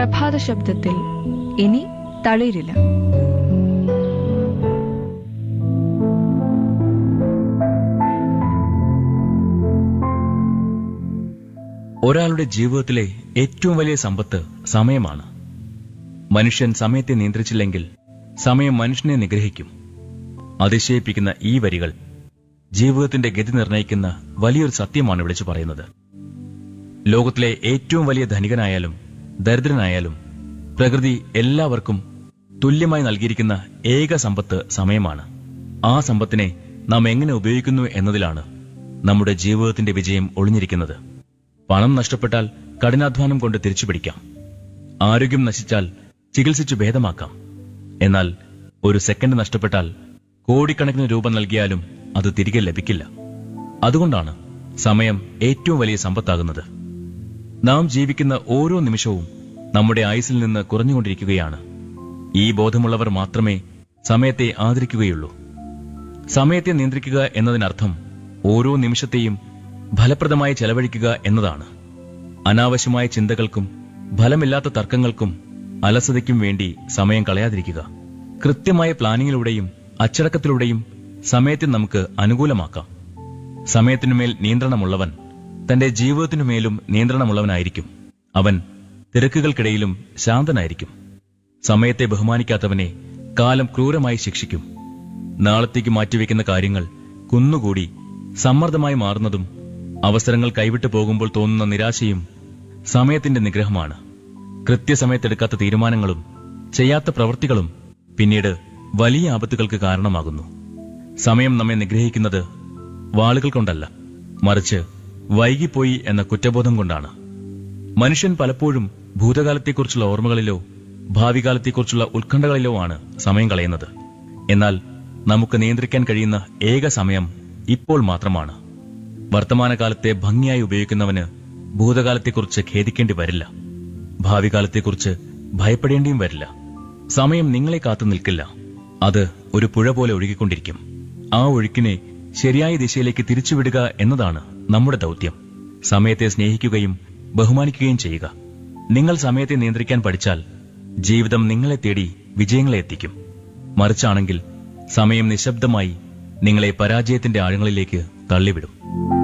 പ്രഭാത ശബ്ദത്തിൽ ഇനി തളിരില്ല ഒരാളുടെ ജീവിതത്തിലെ ഏറ്റവും വലിയ സമ്പത്ത് സമയമാണ് മനുഷ്യൻ സമയത്തെ നിയന്ത്രിച്ചില്ലെങ്കിൽ സമയം മനുഷ്യനെ നിഗ്രഹിക്കും അതിശയിപ്പിക്കുന്ന ഈ വരികൾ ജീവിതത്തിന്റെ ഗതി നിർണ്ണയിക്കുന്ന വലിയൊരു സത്യമാണ് വിളിച്ചു പറയുന്നത് ലോകത്തിലെ ഏറ്റവും വലിയ ധനികനായാലും ദരിദ്രനായാലും പ്രകൃതി എല്ലാവർക്കും തുല്യമായി നൽകിയിരിക്കുന്ന ഏക സമ്പത്ത് സമയമാണ് ആ സമ്പത്തിനെ നാം എങ്ങനെ ഉപയോഗിക്കുന്നു എന്നതിലാണ് നമ്മുടെ ജീവിതത്തിന്റെ വിജയം ഒളിഞ്ഞിരിക്കുന്നത് പണം നഷ്ടപ്പെട്ടാൽ കഠിനാധ്വാനം കൊണ്ട് തിരിച്ചുപിടിക്കാം ആരോഗ്യം നശിച്ചാൽ ചികിത്സിച്ചു ഭേദമാക്കാം എന്നാൽ ഒരു സെക്കൻഡ് നഷ്ടപ്പെട്ടാൽ കോടിക്കണക്കിന് രൂപ നൽകിയാലും അത് തിരികെ ലഭിക്കില്ല അതുകൊണ്ടാണ് സമയം ഏറ്റവും വലിയ സമ്പത്താകുന്നത് നാം ജീവിക്കുന്ന ഓരോ നിമിഷവും നമ്മുടെ ആയുസിൽ നിന്ന് കുറഞ്ഞുകൊണ്ടിരിക്കുകയാണ് ഈ ബോധമുള്ളവർ മാത്രമേ സമയത്തെ ആദരിക്കുകയുള്ളൂ സമയത്തെ നിയന്ത്രിക്കുക എന്നതിനർത്ഥം ഓരോ നിമിഷത്തെയും ഫലപ്രദമായി ചെലവഴിക്കുക എന്നതാണ് അനാവശ്യമായ ചിന്തകൾക്കും ഫലമില്ലാത്ത തർക്കങ്ങൾക്കും അലസതയ്ക്കും വേണ്ടി സമയം കളയാതിരിക്കുക കൃത്യമായ പ്ലാനിങ്ങിലൂടെയും അച്ചടക്കത്തിലൂടെയും സമയത്തെ നമുക്ക് അനുകൂലമാക്കാം സമയത്തിനുമേൽ നിയന്ത്രണമുള്ളവൻ തന്റെ ജീവിതത്തിനുമേലും നിയന്ത്രണമുള്ളവനായിരിക്കും അവൻ തിരക്കുകൾക്കിടയിലും ശാന്തനായിരിക്കും സമയത്തെ ബഹുമാനിക്കാത്തവനെ കാലം ക്രൂരമായി ശിക്ഷിക്കും നാളത്തേക്ക് മാറ്റിവെക്കുന്ന കാര്യങ്ങൾ കുന്നുകൂടി സമ്മർദ്ദമായി മാറുന്നതും അവസരങ്ങൾ കൈവിട്ടു പോകുമ്പോൾ തോന്നുന്ന നിരാശയും സമയത്തിന്റെ നിഗ്രഹമാണ് കൃത്യസമയത്തെടുക്കാത്ത തീരുമാനങ്ങളും ചെയ്യാത്ത പ്രവൃത്തികളും പിന്നീട് വലിയ ആപത്തുകൾക്ക് കാരണമാകുന്നു സമയം നമ്മെ നിഗ്രഹിക്കുന്നത് വാളുകൾ കൊണ്ടല്ല മറിച്ച് വൈകിപ്പോയി എന്ന കുറ്റബോധം കൊണ്ടാണ് മനുഷ്യൻ പലപ്പോഴും ഭൂതകാലത്തെക്കുറിച്ചുള്ള ഓർമ്മകളിലോ ഭാവികാലത്തെക്കുറിച്ചുള്ള ഉത്കണ്ഠകളിലോ ആണ് സമയം കളയുന്നത് എന്നാൽ നമുക്ക് നിയന്ത്രിക്കാൻ കഴിയുന്ന ഏക സമയം ഇപ്പോൾ മാത്രമാണ് വർത്തമാനകാലത്തെ ഭംഗിയായി ഉപയോഗിക്കുന്നവന് ഭൂതകാലത്തെക്കുറിച്ച് ഖേദിക്കേണ്ടി വരില്ല ഭാവികാലത്തെക്കുറിച്ച് ഭയപ്പെടേണ്ടിയും വരില്ല സമയം നിങ്ങളെ കാത്തു നിൽക്കില്ല അത് ഒരു പുഴ പോലെ ഒഴുകിക്കൊണ്ടിരിക്കും ആ ഒഴുക്കിനെ ശരിയായ ദിശയിലേക്ക് തിരിച്ചുവിടുക എന്നതാണ് നമ്മുടെ ദൗത്യം സമയത്തെ സ്നേഹിക്കുകയും ബഹുമാനിക്കുകയും ചെയ്യുക നിങ്ങൾ സമയത്തെ നിയന്ത്രിക്കാൻ പഠിച്ചാൽ ജീവിതം നിങ്ങളെ തേടി വിജയങ്ങളെ എത്തിക്കും മറിച്ചാണെങ്കിൽ സമയം നിശബ്ദമായി നിങ്ങളെ പരാജയത്തിന്റെ ആഴങ്ങളിലേക്ക് തള്ളിവിടും